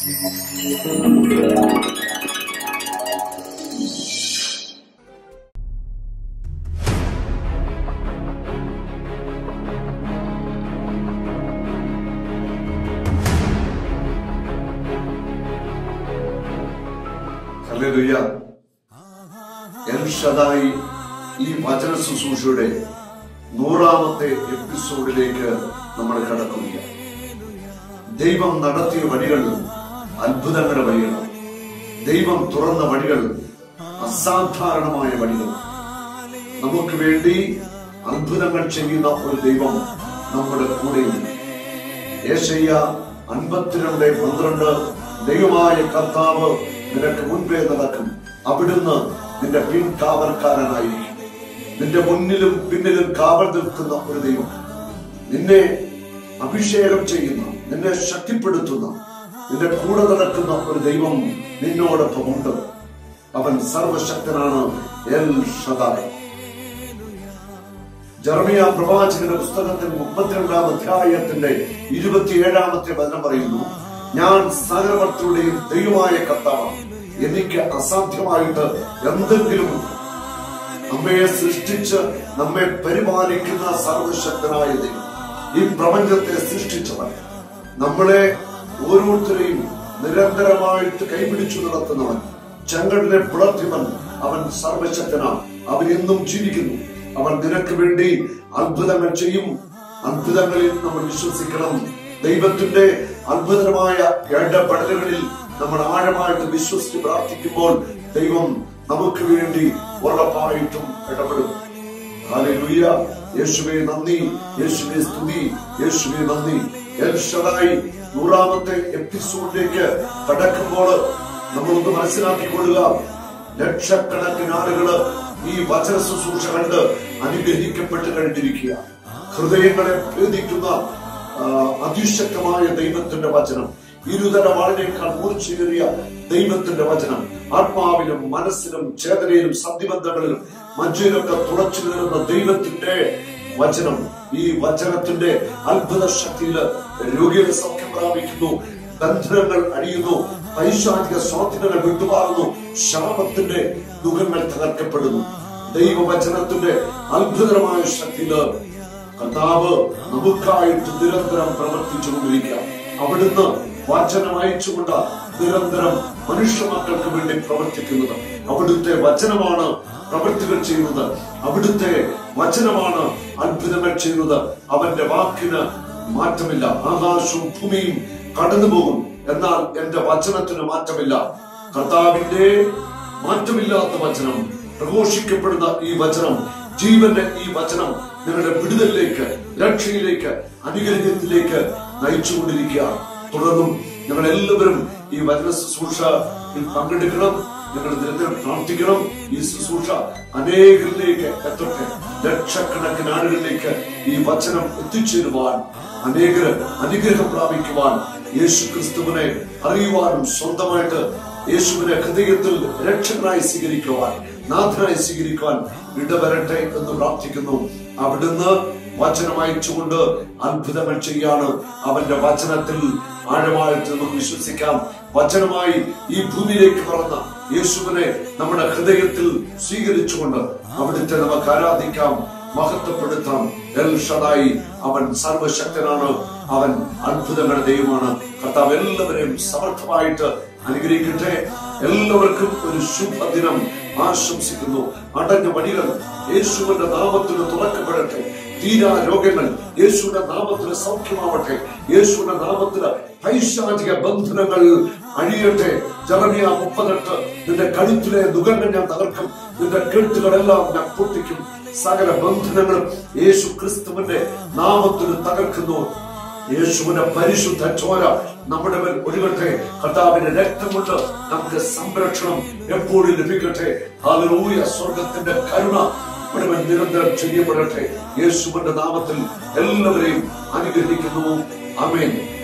Hallelujah. El Shaddai ഈ വചന ശുശ്രൂഷയുടെ നൂറാമത്തെ എപ്പിസോഡിലേക്ക് നമ്മൾ കടക്കുകയാണ് ദൈവം നടത്തിയ വഴികൾ അത്ഭുതങ്ങളുടെ വഴികൾ ദൈവം തുറന്ന വഴികൾ അസാധാരണമായ വഴികൾ നമുക്ക് വേണ്ടി അത്ഭുതങ്ങൾ ചെയ്യുന്ന ഒരു ദൈവം നമ്മുടെ കൂടെയുണ്ട് ഏഷ്യ അൻപത്തിരണ്ട് പന്ത്രണ്ട് ദൈവമായ കർത്താവ് നിനക്ക് മുൻപേ നടക്കും അവിടുന്ന് നിന്റെ പിൻകാവൽക്കാരനായിരിക്കും നിന്റെ മുന്നിലും പിന്നിലും കാവൽ നിൽക്കുന്ന ഒരു ദൈവം നിന്നെ അഭിഷേകം ചെയ്യുന്ന നിന്നെ ശക്തിപ്പെടുത്തുന്ന നിന്റെ കൂടെ നടക്കുന്ന ഒരു ദൈവം നിന്നോടൊപ്പം ഉണ്ട് അവൻ സർവശക്തനാണ് എൽ ഷദായ് ജർമിയ പ്രവാചകന്റെ പുസ്തകത്തിൽ മുപ്പത്തിരണ്ടാം അധ്യായത്തിന്റെ ഇരുപത്തിയേഴാമത്തെ വചനം പറയുന്നു ഞാൻ സകലവർത്തിയുടെയും ദൈവമായ കർത്താവാണ് എനിക്ക് അസാധ്യമായിട്ട് എന്തെങ്കിലും നമ്മെ സൃഷ്ടിച്ച് നമ്മെ പരിപാലിക്കുന്ന സർവശക്തനായ ദൈവം ഈ പ്രപഞ്ചത്തെ സൃഷ്ടിച്ചവൻ നമ്മളെ ഓരോരുത്തരെയും നിരന്തരമായിട്ട് കൈപിടിച്ചു നടത്തുന്നവൻ ചെങ്കടലെ പുലർത്തിവൻ അവൻ സർവശക്തനാണ് അവൻ എന്നും ജീവിക്കുന്നു അവൻ നിനക്ക് വേണ്ടി അത്ഭുതങ്ങൾ ചെയ്യും അത്ഭുതങ്ങളിൽ നമ്മൾ വിശ്വസിക്കണം ദൈവത്തിന്റെ അത്ഭുതമായ ഇടപെടലുകളിൽ നമ്മൾ ആഴമായിട്ട് വിശ്വസിച്ച് പ്രാർത്ഥിക്കുമ്പോൾ ദൈവം നമുക്ക് വേണ്ടി ഉറപ്പായിട്ടും ഇടപെടും ഹല്ലേലൂയ യേശുവേ നന്ദി യേശുവേ സ്തുതി യേശുവേ നന്ദി എൽ ഷദായി നൂറാമത്തെ എപ്പിസോഡിലേക്ക് കടക്കുമ്പോൾ നമ്മളൊന്ന് മനസ്സിലാക്കിക്കൊള്ളുക ലക്ഷക്കണക്കിന് ആളുകള് ഈ വചന ശുശ്രൂഷ കണ്ട് അനുഗ്രഹിക്കപ്പെട്ട് കഴിഞ്ഞിരിക്കുക ഹൃദയങ്ങളെ ഭേദിക്കുന്ന ആ, അതിശക്തമായ ദൈവത്തിന്റെ വചനം ഇരുതല വാളിനേക്കാൾ മൂർച്ചയേറിയ ദൈവത്തിന്റെ വചനം ആത്മാവിലും മനസ്സിലും ചേതനയിലും സന്ധിബന്ധങ്ങളിലും മജ്ജയിലൊക്കെ തുളച്ചു കയറുന്ന ദൈവത്തിന്റെ വചനം ഈ വചനത്തിന്റെ അത്ഭുത ശക്തിയില് രോഗികളെ സൗഖ്യം പ്രാപിക്കുന്നു ബന്ധനങ്ങൾ അഴിയുന്നു പൈശാചിക സ്വാധീനങ്ങൾ വിട്ടുമാറുന്നു ശാപത്തിന്റെ ദുഃഖങ്ങൾ തകർക്കപ്പെടുന്നു ദൈവവചനത്തിന്റെ അത്ഭുതകരമായ ശക്തിയില് കർത്താവ് നമുക്കായിട്ട് നിരന്തരം പ്രവർത്തിച്ചുകൊണ്ടിരിക്കാം അവിടുന്ന് വചനം അയച്ചുകൊണ്ട് നിരന്തരം മനുഷ്യ മക്കൾക്ക് വേണ്ടി പ്രവർത്തിക്കുന്നത് അവിടുത്തെ വചനമാണ് പ്രവൃത്തികൾ ചെയ്യുന്നത് അവിടുത്തെ വചനമാണ് അത്ഭുതങ്ങൾ ചെയ്യുന്നത് അവന്റെ വാക്കിന് മാറ്റമില്ല ആകാശവും ഭൂമിയും കടന്നുപോകും എന്നാൽ എന്റെ വചനത്തിന് മാറ്റമില്ല കർത്താവിന്റെ മാറ്റമില്ലാത്ത വചനം പ്രഘോഷിക്കപ്പെടുന്ന ഈ വചനം ജീവന്റെ ഈ വചനം നിങ്ങളുടെ വിടുതലിലേക്ക് രക്ഷയിലേക്ക് അനുഗ്രഹത്തിലേക്ക് നയിച്ചുകൊണ്ടിരിക്കുകയാണ് തുടർന്നും ഞങ്ങൾ എല്ലാവരും ഈ വചന ശുശ്രൂഷയിൽ പങ്കെടുക്കണം ഞങ്ങൾ നിരന്തരം പ്രാർത്ഥിക്കണം ഈ ശുശ്രൂഷ അനേകരിലേക്ക് എത്തട്ടെ ലക്ഷക്കണക്കിന് ആളുകളിലേക്ക് ഈ വചനം എത്തിച്ചേരുവാൻ അനേകര് അനുഗ്രഹം പ്രാപിക്കുവാൻ യേശു ക്രിസ്തുവിനെ അറിയുവാനും സ്വന്തമായിട്ട് യേശുവിനെ ഹൃദയത്തിൽ രക്ഷകനായി സ്വീകരിക്കുവാൻ നാഥനായി സ്വീകരിക്കുവാൻ ഇടവരട്ടെ എന്ന് പ്രാർത്ഥിക്കുന്നു അവിടുന്ന് വചനം അയച്ചുകൊണ്ട് അത്ഭുതങ്ങൾ ചെയ്യാണ് അവന്റെ വചനത്തിൽ ആഴമായിട്ട് നമുക്ക് വിശ്വസിക്കാം വചനമായി ഈ ഭൂമിയിലേക്ക് പറന്ന യേശുവിനെ നമ്മുടെ ഹൃദയത്തിൽ സ്വീകരിച്ചുകൊണ്ട് അവിടുത്തെ നമുക്ക് ആരാധിക്കാം മഹത്വപ്പെടുത്താം എൽ ഷദായി അവൻ സർവശക്തനാണ് അവൻ അത്ഭുതങ്ങളുടെ ദൈവമാണ് കർത്താവ് എല്ലാവരെയും സമർത്ഥമായിട്ട് അനുഗ്രഹിക്കട്ടെ എല്ലാവർക്കും ഒരു ശുഭദിനം ആശംസിക്കുന്നു അടഞ്ഞ വഴികൾ യേശുവിന്റെ നാമത്തിന് തുറക്കപ്പെടട്ടെ തീരാ രോഗങ്ങൾ യേശുവിന്റെ നാമത്തിന് സൗഖ്യമാവട്ടെ യേശുവിന്റെ നാമത്തിന് പൈശാചിക ബന്ധനങ്ങൾ അഴിയട്ടെ ജറമിയ മുപ്പതെട്ട് നിന്റെ കഴുത്തിലെ ദുഃഖങ്ങൾ ഞാൻ തകർക്കും നിന്റെ കെട്ടുകളെല്ലാം ഞാൻ പൊട്ടിക്കും സകല ബന്ധനങ്ങളും യേശു ക്രിസ്തുവിന്റെ നാമത്തിന് തകർക്കുന്നു യേശുവിന്റെ പരിശുദ്ധ ചോര നമ്മുടെ മേൽ ഒഴുകട്ടെ കർത്താവിന്റെ രക്തം കൊണ്ട് നമുക്ക് സംരക്ഷണം എപ്പോഴും ലഭിക്കട്ടെ ഹാലൂയ സ്വർഗത്തിന്റെ കരുണ നമ്മുടെ മേൽ നിരന്തരം ചെയ്യപ്പെടട്ടെ യേശുവിന്റെ നാമത്തിൽ എല്ലാവരെയും അനുഗ്രഹിക്കുന്നു അമേൻ